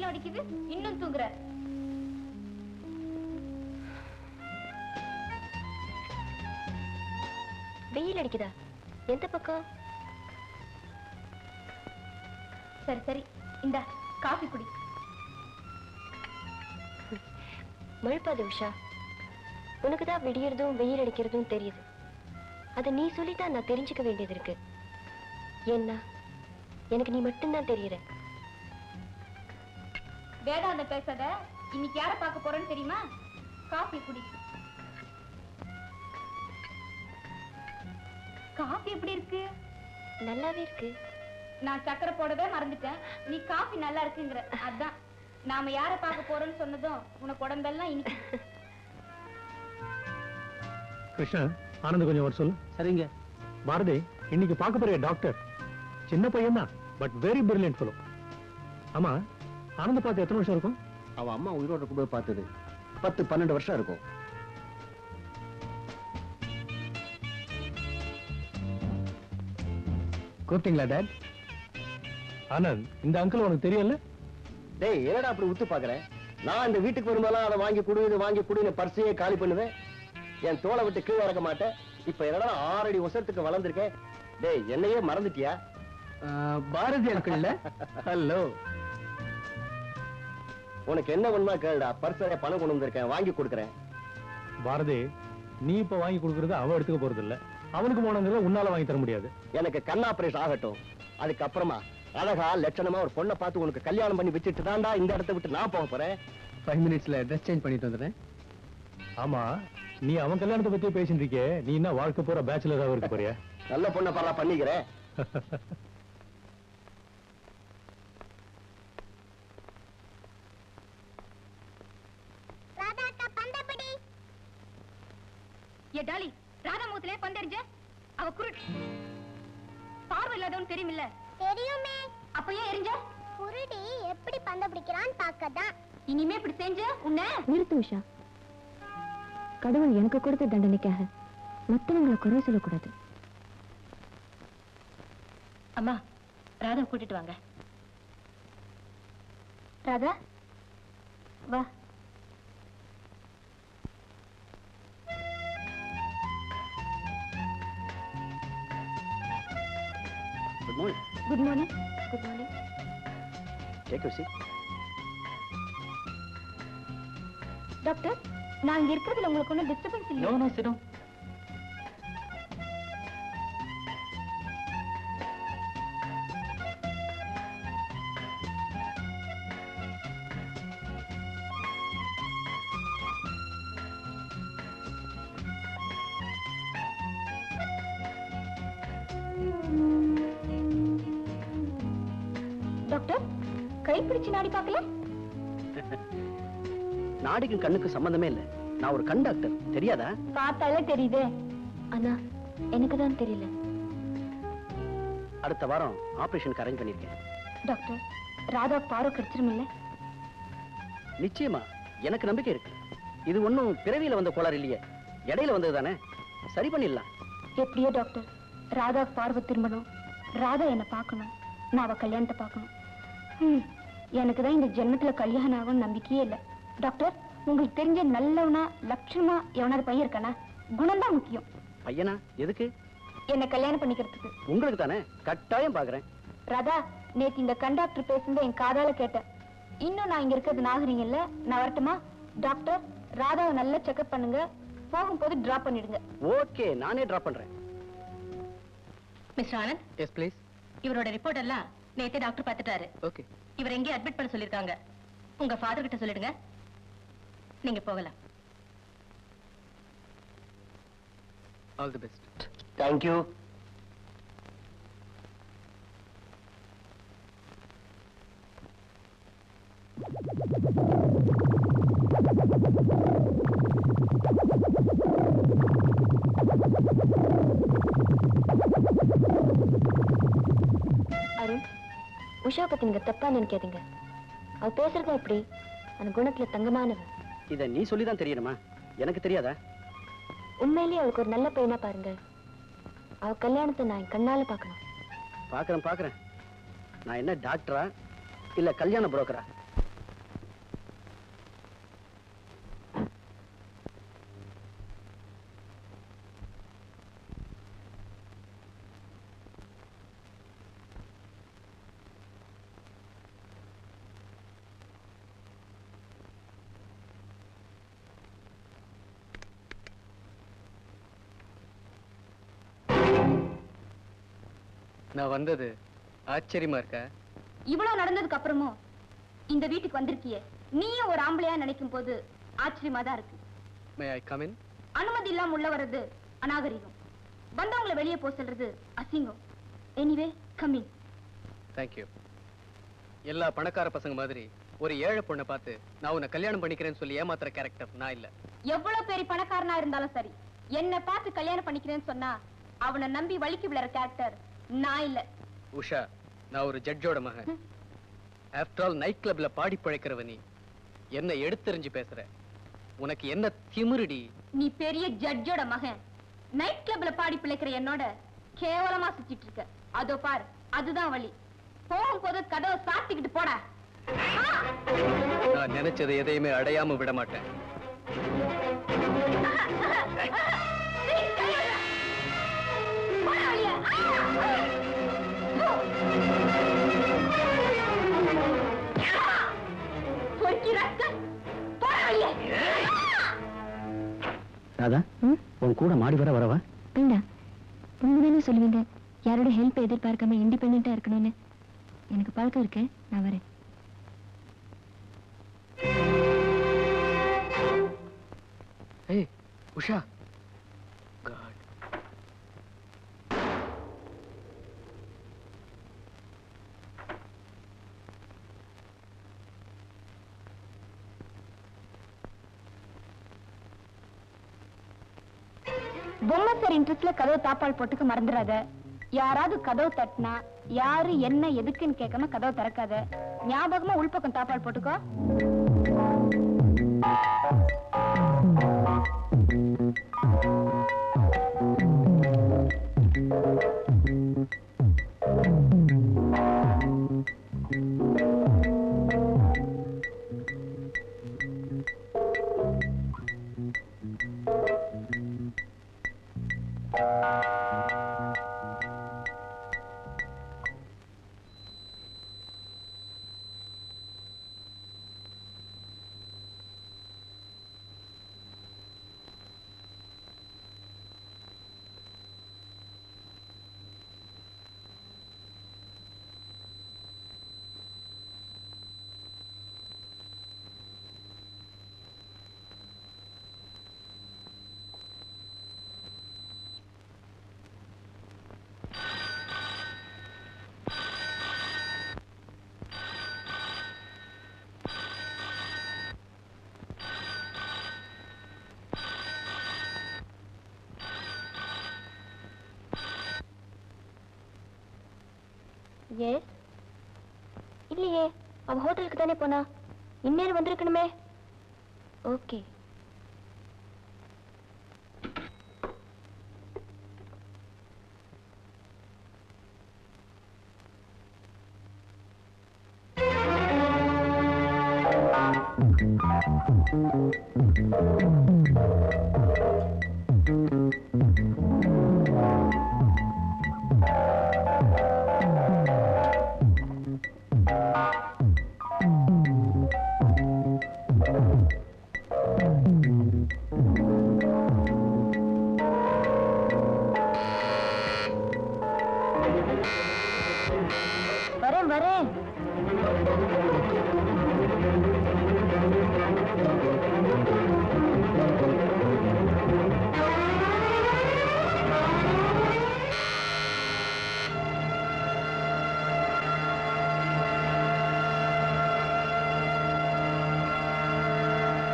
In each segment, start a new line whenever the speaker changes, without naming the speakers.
வெயில் அடிக்குது இன்னும் தூங்குற
வெயில் அடிக்குதா எந்த பக்கம்
சரி சரி இந்த காஃபி குடி
மழுப்பாது உஷா உனக்கு தான் விடியறதும் வெயில் அடிக்கிறதும் தெரியுது அதை நீ சொல்லித்தான் நான் தெரிஞ்சுக்க வேண்டியது இருக்கு ஏன்னா எனக்கு நீ மட்டும்தான் தெரியற
வேதாந்த பேசாத இன்னைக்கு யார பார்க்க போறேன்னு தெரியுமா காஃபி குடி காஃபி எப்படி இருக்கு
நல்லாவே இருக்கு
நான் சக்கரை போடவே மறந்துட்டேன் நீ காஃபி நல்லா இருக்குங்கிற அதான் நாம யார பார்க்க போறோம்னு சொன்னதும் உனக்கு உடம்பெல்லாம் இன்னைக்கு
கிருஷ்ணன் ஆனந்த் கொஞ்சம் வர சொல்லு
சரிங்க
பாரதி இன்னைக்கு பார்க்க போறிய டாக்டர் சின்ன பையன் தான் பட் வெரி பிரில்லியன்ட் ஃபெலோ ஆமா ஆனந்த பார்த்து எத்தனை வருஷம் இருக்கும்
அவன் அம்மா உயிரோட இருக்கும்போது பார்த்தது பத்து பன்னெண்டு வருஷம் இருக்கும்
கூப்பிட்டீங்களா டேட் ஆனந்த் இந்த அங்கிள் உனக்கு தெரியல
டேய் என்னடா அப்படி உத்து பாக்குறேன் நான் இந்த வீட்டுக்கு வரும்போதெல்லாம் அதை வாங்கி குடு இது வாங்கி குடு பர்சையே காலி பண்ணுவேன் என் தோலை விட்டு கீழே இறக்க மாட்டேன் இப்ப என்னடா ஆறடி உசரத்துக்கு வளர்ந்துருக்கேன் டேய் என்னையே மறந்துட்டியா
பாரதி அங்கிள் ஹலோ
உனக்கு என்ன வேணுமா கேளுடா பர்சைய பணம் கொண்டு வந்திருக்கேன் வாங்கி கொடுக்குறேன்
பாரதி நீ இப்ப வாங்கி கொடுக்கறது அவன் எடுத்துக்க போறது இல்ல அவனுக்கு போனங்கிறத உன்னால வாங்கி தர முடியாது
எனக்கு கண் ஆபரேஷன் ஆகட்டும் அதுக்கப்புறமா அழகா லட்சணமா ஒரு பொண்ணை பார்த்து உனக்கு கல்யாணம் பண்ணி வச்சுட்டு தான்டா இந்த இடத்த விட்டு நான் போக போறேன்
ஃபைவ் மினிட்ஸ்ல ட்ரெஸ் சேஞ்ச் பண்ணிட்டு வந்துடுறேன் ஆமா நீ அவன் கல்யாணத்தை பத்தி பேசிட்டு இருக்கே நீ என்ன வாழ்க்கை பூரா பேச்சுலராக இருக்க போறியா
நல்ல பொண்ணை பரவா பண்ணிக்கிறேன்
ஏ டாலி ராதா முகத்திலே பந்தெறிஞ்ச அவ குருட் பார்வை இல்லாதவன் தெரியுமில்ல
தெரியுமே
அப்ப ஏன் எரிஞ்ச
குருடி எப்படி பந்த பிடிக்கிறான்னு பார்க்கதான்
இனிமே இப்படி செஞ்ச உன்னை
நிறுத்து உஷா கடவுள் எனக்கு கொடுத்த தண்டனைக்காக மத்தவங்களை குறை சொல்லக்கூடாது
அம்மா ராதா கூட்டிட்டு வாங்க ராதா வா
good morning
good morning
good morning
take you seat
doctor நான் இங்க இருக்கிறதுல உங்களுக்கு ஒன்றும் டிஸ்டர்பன்ஸ் இல்லையா
நோ சிடம்
டாக்டர் கை பிடிச்சு நாடி பார்க்கல
நாடிக்கும் கண்ணுக்கு சம்பந்தமே இல்ல நான் ஒரு கண் டாக்டர் தெரியாதா
பார்த்தாலே தெரியுதே
ஆனா எனக்கு தான் தெரியல
அடுத்த வாரம் ஆபரேஷனுக்கு அரேஞ்ச் பண்ணிருக்கேன்
டாக்டர் ராதா பார்வை கிடைச்சிருமில்ல
நிச்சயமா எனக்கு நம்பிக்கை இருக்கு இது ஒண்ணும் பிறவியில வந்த கோளாறு இல்லையே இடையில வந்தது தானே சரி பண்ணிடலாம்
எப்படியோ டாக்டர் ராதா பார்வை திரும்பணும் ராதா என்னை பார்க்கணும் நான் அவ கல்யாணத்தை பார்க்கணும் ஹம், எனக்கு தான் இந்த ஜென்மத்துல கல்யாணம் ஆகும் நம்பிக்கையே இல்லை டாக்டர் உங்களுக்கு தெரிஞ்ச நல்லவனா லட்சணமா எவனாவது பையன் இருக்கானா குணம் தான் முக்கியம்
பையனா எதுக்கு
என்னை கல்யாணம் பண்ணிக்கிறதுக்கு
உங்களுக்கு தானே கட்டாயம் பாக்குறேன்
ராதா நேத்து இந்த கண்டாக்டர் பேசுனதை என் காதால கேட்டேன் இன்னும் நான் இங்க இருக்கிறது நாகரிகம் இல்ல நான் வரட்டுமா டாக்டர் ராதாவை நல்லா செக்அப் பண்ணுங்க போகும்போது டிராப் பண்ணிடுங்க
ஓகே நானே டிராப் பண்றேன்
மிஸ்டர் ஆனந்த்
எஸ் ப்ளீஸ்
இவரோட ரிப்போர்ட் எல்லாம் நேத்தே டாக்டர் பார்த்துட்டாரு
ஓகே
இவர் எங்கேயும் அட்மிட் பண்ண சொல்லிருக்காங்க உங்க ஃபாதர் கிட்ட சொல்லிடுங்க நீங்க போகலாம்
all the best thank you
Arun Usha பத்தி நீங்க தப்பா நினைக்காதீங்க அவ பேசுறது அப்படி அந்த குணத்துல தங்கமானவ
இத நீ சொல்லி தான் தெரியணுமா எனக்கு தெரியாதா
உண்மையிலேயே அவளுக்கு ஒரு நல்ல பையனா பாருங்க அவ கல்யாணத்தை நான் என் கண்ணால பார்க்கணும்
பாக்குறேன் பாக்குறேன் நான் என்ன டாக்டரா இல்ல கல்யாண புரோக்கரா
நான் வந்தது ஆச்சரியமா இருக்கா
இவ்வளவு நடந்ததுக்கு அப்புறமும் இந்த வீட்டுக்கு வந்திருக்கியே நீயும் ஒரு ஆம்பளையா நினைக்கும் போது ஆச்சரியமா தான் இருக்கு
மே ஐ கம் இன்
அனுமதி இல்லாம உள்ள வர்றது அநாகரிகம் வந்தவங்கள வெளியே போக சொல்றது அசிங்கம் எனிவே கம்மிங்
தேங்க்யூ எல்லா பணக்கார பசங்க மாதிரி ஒரு ஏழை பொண்ணை பார்த்து நான் உன்னை கல்யாணம் பண்ணிக்கிறேன்னு சொல்லி ஏமாத்துற கேரக்டர் நான் இல்ல
எவ்வளவு பெரிய பணக்காரனா இருந்தாலும் சரி என்ன பார்த்து கல்யாணம் பண்ணிக்கிறேன்னு சொன்னா அவனை நம்பி வலிக்கு விழற கேரக்டர் நான் இல்ல
உஷா நான் ஒரு ஜட்ஜோட மகன் ஆஃப்டர் ஆல் நைட் கிளப்ல பாடி பழைக்கிறவ நீ என்ன எடுத்தெறிஞ்சு பேசுற உனக்கு என்ன திமிருடி
நீ பெரிய ஜட்ஜோட மகன் நைட் கிளப்ல பாடி பிழைக்கிற என்னோட கேவலமா சுத்திட்டு இருக்க அதோ பார் அதுதான் வழி போகும்போது கதவை சாத்திக்கிட்டு போடா ஆ!
நான் நினைச்சதை எதையுமே அடையாம விட மாட்டேன்
டேய், கையில! போடா வெளிய! ஆ! போ! ஆ! பொறுக்கி ரத்தம்! போடா வெளிய!
ராதா உன் கூட மாடி வர வரவா
வேண்டாம் நீங்க தானே சொல்லுவீங்க யாரோட ஹெல்ப் எதிர்பார்க்காம இண்டிபெண்டா இருக்கணும்னு எனக்கு பழக்கம் இருக்கு நான் வரேன்
ஏய் உஷா காட்
பொம்மை சார் இன்ட்ரெஸ்ட்ல கதவு தாப்பால் போட்டுக்க மறந்துடாத யாராவது கதவு தட்டினா யாரு என்ன எதுக்குன்னு கேட்காம கதவு திறக்காத ஞாபகமா உள்பக்கம் தாப்பால் போட்டுக்கோ
எஸ் இல்லையே அவ ஹோட்டலுக்கு தானே போனா இந்நேரம் வந்திருக்கணுமே ஓகே
வரேன் வரேன்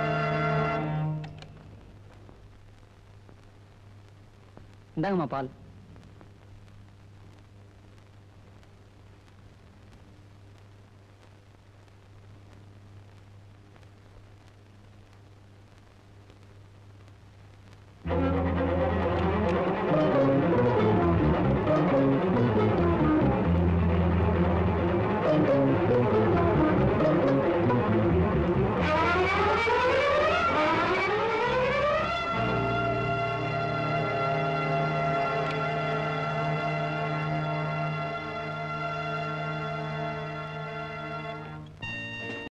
இந்தாங்கம்மா பால்